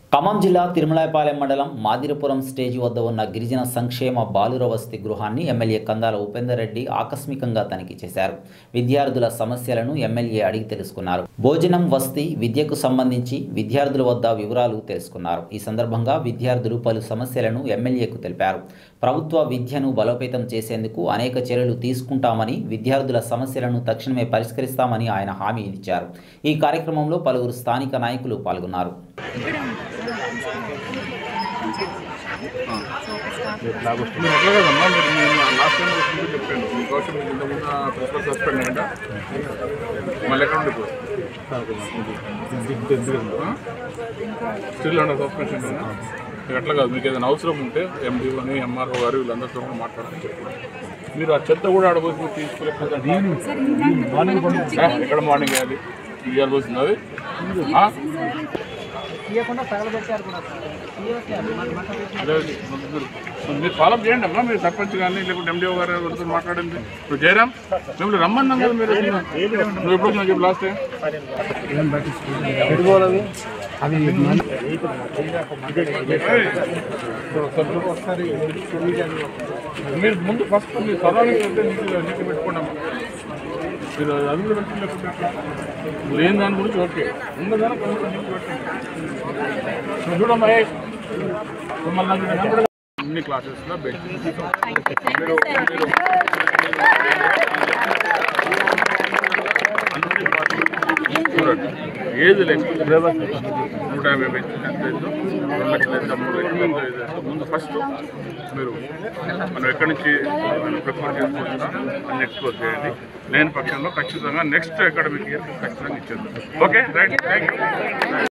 ఖమ్మం జిల్లా తిరుమలాయపాలెం మండలం మాదిరపురం స్టేజి వద్ద ఉన్న గిరిజన సంక్షేమ బాలుర వసతి గృహాన్ని ఎమ్మెల్యే కందాల ఉపేందర్ రెడ్డి ఆకస్మికంగా తనిఖీ చేశారు విద్యార్థుల సమస్యలను ఎమ్మెల్యే అడిగి తెలుసుకున్నారు భోజనం వసతి విద్యకు సంబంధించి విద్యార్థుల వద్ద వివరాలు తెలుసుకున్నారు ఈ సందర్భంగా విద్యార్థులు పలు సమస్యలను ఎమ్మెల్యేకు తెలిపారు ప్రభుత్వ విద్యను బలోపేతం చేసేందుకు అనేక చర్యలు తీసుకుంటామని విద్యార్థుల సమస్యలను తక్షణమే పరిష్కరిస్తామని ఆయన హామీ ఇచ్చారు ఈ కార్యక్రమంలో పలువురు స్థానిక నాయకులు పాల్గొన్నారు మీరు ఎట్లా కదమ్మా మీరు నేను లాస్ట్ టైం వచ్చినప్పుడు చెప్పాను మీ కోసం మీకు ఇంతకుముందు ప్రిన్సిపల్ సస్పెండ్ అయ్యిందా మళ్ళీ ఎక్కడ ఉండి స్టిల్ అండర్ సస్పెన్షన్ మీకు అట్లా కాదు మీకు ఏదైనా అవసరం ఉంటే ఎండి అని ఎంఆర్ఓ గారు వీళ్ళందరితో కూడా మాట్లాడాలని చెప్పాను మీరు ఆ చెత్త కూడా ఆడబోసి తీసుకోలేకపోతే ఎక్కడ మార్నింగ్ వేయాలి ఇవ్వాల్సింది అది ఆ? అదే మీరు- మీరు ఫాలో చేయండి అమ్మా మీరు సర్పంచ్ కానీ లేకుంటే ఎండిఓ గారు ఎవరితో మాట్లాడండి ఇప్పుడు జయరామ్ మిమ్మల్ని రమ్మన్నాం కదా మీరు నువ్వు ఎప్పుడు వచ్చినా చెప్పు లాస్ట్ టైం మీరు ముందు ఫస్ట్ మీరు సరౌండింగ్స్ ఉంటే నీకు నీకు పెట్టుకోండి అమ్మా మీరు అది కూడా పెట్టుకుని లేకుంటే ఎట్లా? లేని దాని గురించి ఓకే ఉన్నదానికి కొంచెం నీకు పెట్టండి నువ్వు చూడమ్మా ఏ మిమ్మల్ని నాకు ఇక్కడ కనపడదు. అన్ని క్లాసెస్లో బెస్ట్ మీరు మీరు అన్ని క్లాసెస్ చూడండి ఏది లేదు నూట యాభై పెంచి ఎంత అయిందో రెండు లక్షలు ఎంత మూడు లక్షలు ఎంత ఐదు ఎంత ముందు ఫస్ట్ మీరు మనం ఎక్కడి నుంచి ప్రిఫర్ చేసుకోవచ్చునా అన్ని ఎక్స్ప్లోర్ చేయండి లేని పక్షంలో ఖచ్చితంగా నెక్స్ట్ అకాడమిక్ ఇయర్ ఖచ్చితంగా ఇచ్చేద్దాం ఓకే రైట్ థ్యాంక్ యూ